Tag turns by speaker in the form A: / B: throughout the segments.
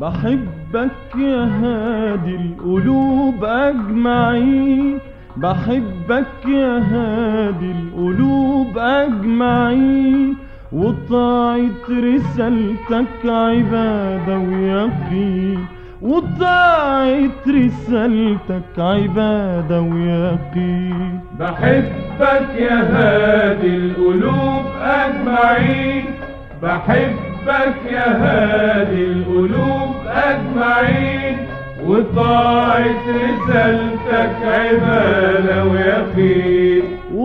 A: بحبك يا هادي القلوب أجمعين بحبك يا هادي القلوب أجمعين وطاعة رسالتك عبادة ويقين وطاعة رسالتك عبادة ويقين
B: بحبك يا هادي القلوب أجمعين بحبك يا هادي القلوب أجمعين وطاعة رسالتك عبادة ويقين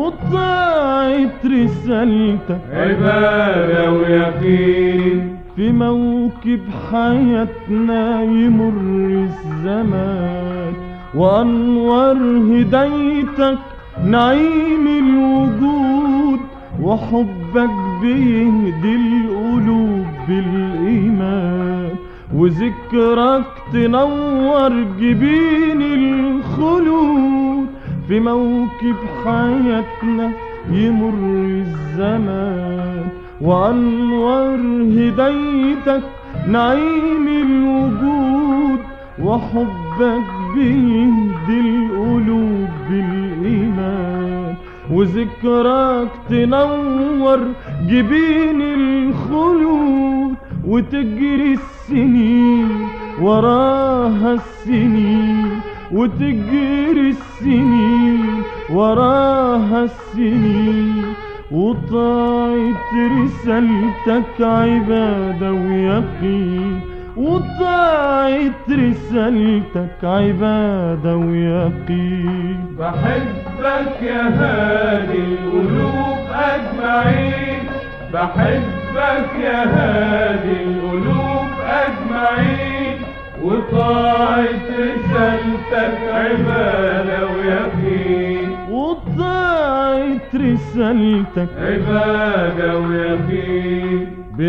A: وطاعة رسالتك
B: عبادة ويقين
A: في موكب حياتنا يمر الزمان وأنوار هدايتك نعيم الوجود وحبك بيهدي القلوب بالإيمان وذكرك تنور جبين الخلود في موكب حياتنا يمر الزمان وأنوار هدايتك نعيم الوجود وحبك بيهدي القلوب بالإيمان وذكراك تنور جبين الخلود وتجري السنين وراها السنين وتجري السنين وراها السنين وطاعة رسالتك عبادة ويقين وطاعة رسالتك عبادة ويقين
B: بحبك يا هادي القلوب أجمعين بحبك يا هادي القلوب أجمعين وطاعة رسالتك عبادة ويقين
A: وطاعة رسالتك
B: عبادة ويقين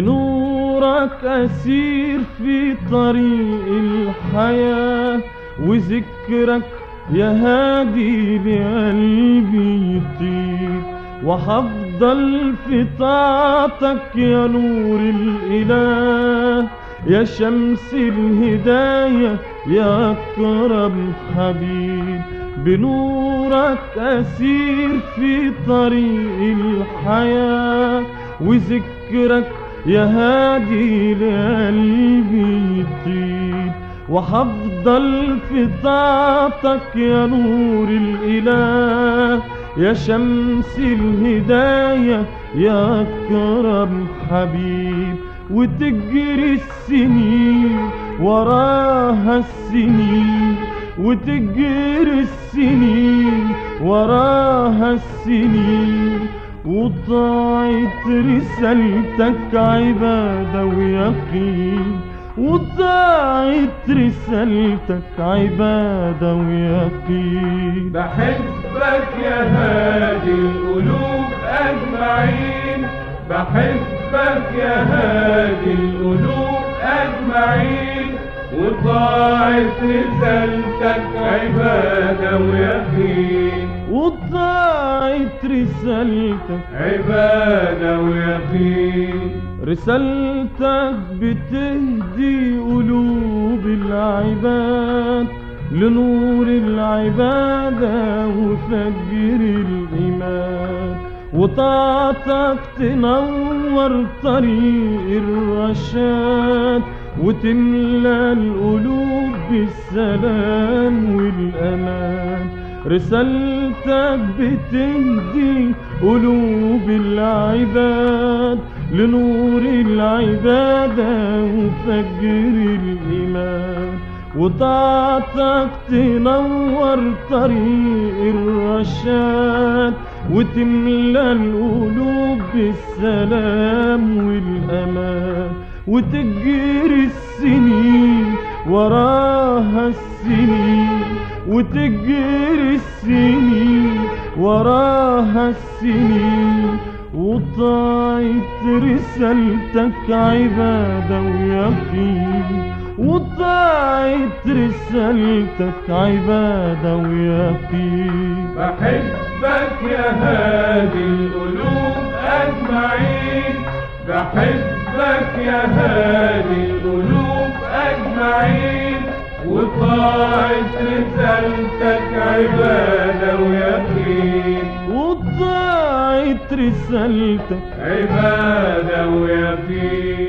A: بنورك أسير في طريق الحياة وذكرك يا هادي لقلبي يطير وحفضل في طاعتك يا نور الإله يا شمس الهداية يا أكرم حبيب بنورك أسير في طريق الحياة وذكرك يا هادي لقلبي يطيب وحفضل في طاعتك يا نور الإله يا شمس الهداية يا أكرم حبيب وتجري السنين وراها السنين وتجري السنين وراها السنين وطاعة رسالتك عبادة ويقين وطاعة رسالتك عبادة ويقين
B: بحبك يا هادي القلوب أجمعين بحبك يا هادي القلوب أجمعين وطاعة رسالتك عبادة ويقين
A: وطاعة رسالتك
B: عبادة ويقين
A: رسالتك بتهدي قلوب العباد لنور العبادة وفجر الإيمان وطاعتك تنور طريق الرشاد وتملى القلوب بالسلام والأمان رسالتك بتهدي قلوب العباد لنور العبادة وفجر الإيمان وطاعتك تنور طريق الرشاد وتملى القلوب بالسلام والأمان وتجري السنين وراها السنين وتجري السنين وراها السنين وطاعة رسالتك عبادة ويقين وطاعة رسالتك عبادة ويقين
B: بحبك يا هادي القلوب أجمعين بحبك يا هادي القلوب أجمعين وطاعة رسالتك عبادة ويقين
A: وطاعت رسالتك
B: عبادة ويقين